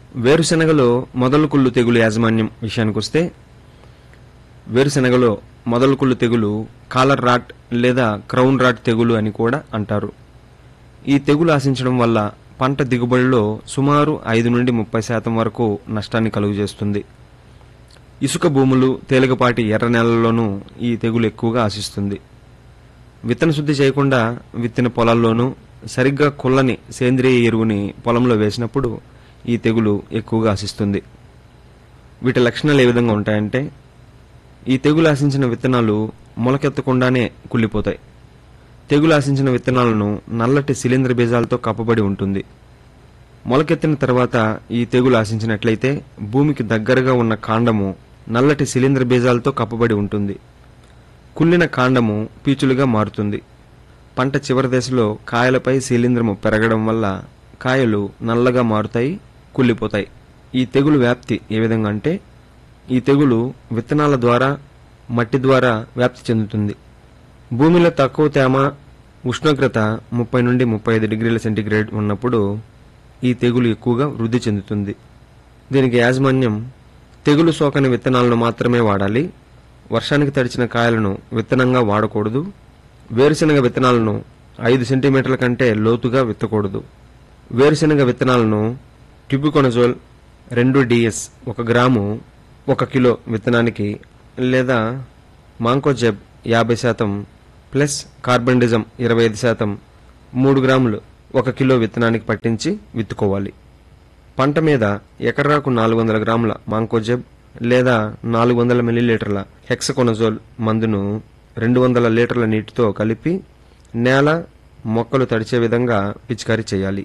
వేరుశెనగలో మొదలు కుళ్ళు తెగులు యాజమాన్యం విషయానికొస్తే వేరుశెనగలో మొదలు కుళ్ళు తెగులు కాలర్ రాట్ లేదా క్రౌన్ రాట్ తెగులు అని కూడా అంటారు ఈ తెగులు ఆశించడం వల్ల పంట దిగుబడిలో సుమారు ఐదు నుండి ముప్పై శాతం వరకు నష్టాన్ని కలుగజేస్తుంది ఇసుక భూములు తేలికపాటి ఎర్ర నేలల్లోనూ ఈ తెగులు ఎక్కువగా ఆశిస్తుంది విత్తన శుద్ధి చేయకుండా విత్తిన పొలాల్లోనూ సరిగ్గా కుల్లని సేంద్రియ ఎరువుని పొలంలో వేసినప్పుడు ఈ తెగులు ఎక్కువగా ఆశిస్తుంది వీటి లక్షణాలు ఏ విధంగా ఉంటాయంటే ఈ తెగులు ఆశించిన విత్తనాలు మొలకెత్తకుండానే కుళ్ళిపోతాయి తెగులు ఆశించిన విత్తనాలను నల్లటి శిలీంద్ర బీజాలతో కప్పబడి ఉంటుంది మొలకెత్తిన తర్వాత ఈ తెగులు ఆశించినట్లయితే భూమికి దగ్గరగా ఉన్న కాండము నల్లటి శిలీంద్ర బీజాలతో కప్పబడి ఉంటుంది కుళ్ళిన కాండము పీచులుగా మారుతుంది పంట చివరి దశలో కాయలపై శిలీంధ్రము పెరగడం వల్ల కాయలు నల్లగా మారుతాయి కుళ్ళిపోతాయి ఈ తెగులు వ్యాప్తి ఏ విధంగా అంటే ఈ తెగులు విత్తనాల ద్వారా మట్టి ద్వారా వ్యాప్తి చెందుతుంది భూమిలో తక్కువ తేమ ఉష్ణోగ్రత ముప్పై నుండి ముప్పై ఐదు డిగ్రీల సెంటీగ్రేడ్ ఉన్నప్పుడు ఈ తెగులు ఎక్కువగా వృద్ధి చెందుతుంది దీనికి యాజమాన్యం తెగులు సోకని విత్తనాలను మాత్రమే వాడాలి వర్షానికి తడిచిన కాయలను విత్తనంగా వాడకూడదు వేరుశనగ విత్తనాలను ఐదు సెంటీమీటర్ల కంటే లోతుగా విత్తకూడదు వేరుశనగ విత్తనాలను ట్యూబుకొనజోల్ రెండు డిఎస్ ఒక గ్రాము ఒక కిలో విత్తనానికి లేదా మాంకోజెబ్ యాభై శాతం ప్లస్ కార్బండిజం ఇరవై ఐదు శాతం మూడు గ్రాములు ఒక కిలో విత్తనానికి పట్టించి విత్తుకోవాలి పంట మీద ఎకరాకు నాలుగు వందల గ్రాముల మాంకోజెబ్ లేదా నాలుగు వందల మిల్లీలీటర్ల హెక్సకొనజోల్ మందును రెండు వందల లీటర్ల నీటితో కలిపి నేల మొక్కలు తడిచే విధంగా పిచికారీ చేయాలి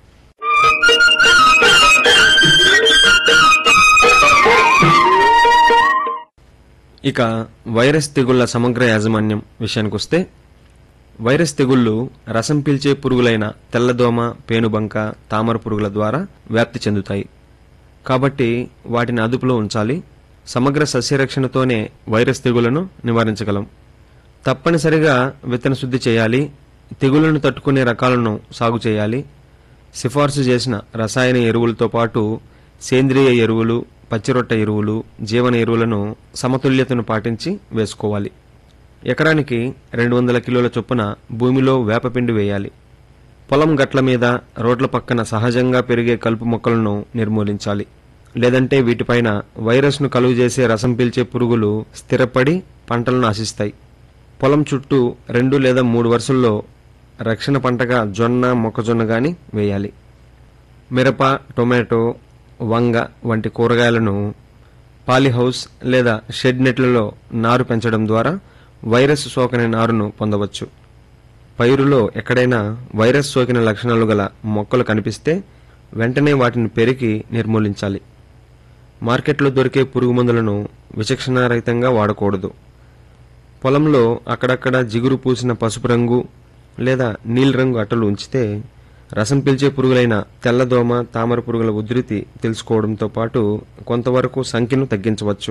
ఇక వైరస్ తెగుళ్ల సమగ్ర యాజమాన్యం విషయానికొస్తే వైరస్ తెగుళ్లు రసం పీల్చే పురుగులైన తెల్లదోమ పేనుబంక తామర పురుగుల ద్వారా వ్యాప్తి చెందుతాయి కాబట్టి వాటిని అదుపులో ఉంచాలి సమగ్ర సస్యరక్షణతోనే వైరస్ తెగుళ్లను నివారించగలం తప్పనిసరిగా విత్తన శుద్ధి చేయాలి తెగుళ్లను తట్టుకునే రకాలను సాగు చేయాలి సిఫార్సు చేసిన రసాయన ఎరువులతో పాటు సేంద్రియ ఎరువులు పచ్చిరొట్ట ఎరువులు జీవన ఎరువులను సమతుల్యతను పాటించి వేసుకోవాలి ఎకరానికి రెండు వందల కిలోల చొప్పున భూమిలో వేపపిండి వేయాలి పొలం గట్ల మీద రోడ్ల పక్కన సహజంగా పెరిగే కలుపు మొక్కలను నిర్మూలించాలి లేదంటే వీటిపైన వైరస్ను కలుగజేసే రసం పీల్చే పురుగులు స్థిరపడి పంటలను ఆశిస్తాయి పొలం చుట్టూ రెండు లేదా మూడు వరుసల్లో రక్షణ పంటగా జొన్న మొక్కజొన్న గాని వేయాలి మిరప టొమాటో వంగ వంటి కూరగాయలను పాలీహౌస్ లేదా షెడ్ నెట్లలో నారు పెంచడం ద్వారా వైరస్ సోకని నారును పొందవచ్చు పైరులో ఎక్కడైనా వైరస్ సోకిన లక్షణాలు గల మొక్కలు కనిపిస్తే వెంటనే వాటిని పెరికి నిర్మూలించాలి మార్కెట్లో దొరికే పురుగు మందులను విచక్షణారహితంగా వాడకూడదు పొలంలో అక్కడక్కడ జిగురు పూసిన పసుపు రంగు లేదా నీలిరంగు అట్టలు ఉంచితే రసం పీల్చే పురుగులైన తెల్లదోమ తామర పురుగుల ఉధృతి తెలుసుకోవడంతో పాటు కొంతవరకు సంఖ్యను తగ్గించవచ్చు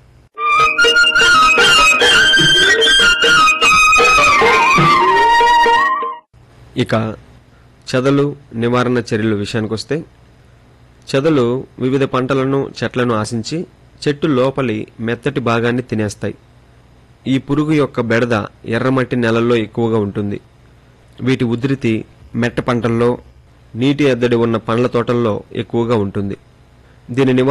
ఇక చెదలు నివారణ చర్యల విషయానికొస్తే చెదలు వివిధ పంటలను చెట్లను ఆశించి చెట్టు లోపలి మెత్తటి భాగాన్ని తినేస్తాయి ఈ పురుగు యొక్క బెడద ఎర్రమట్టి నెలల్లో ఎక్కువగా ఉంటుంది వీటి ఉధృతి మెట్ట పంటల్లో నీటి ఎద్దడి ఉన్న పండ్ల తోటల్లో ఎక్కువగా ఉంటుంది దీని నివారణ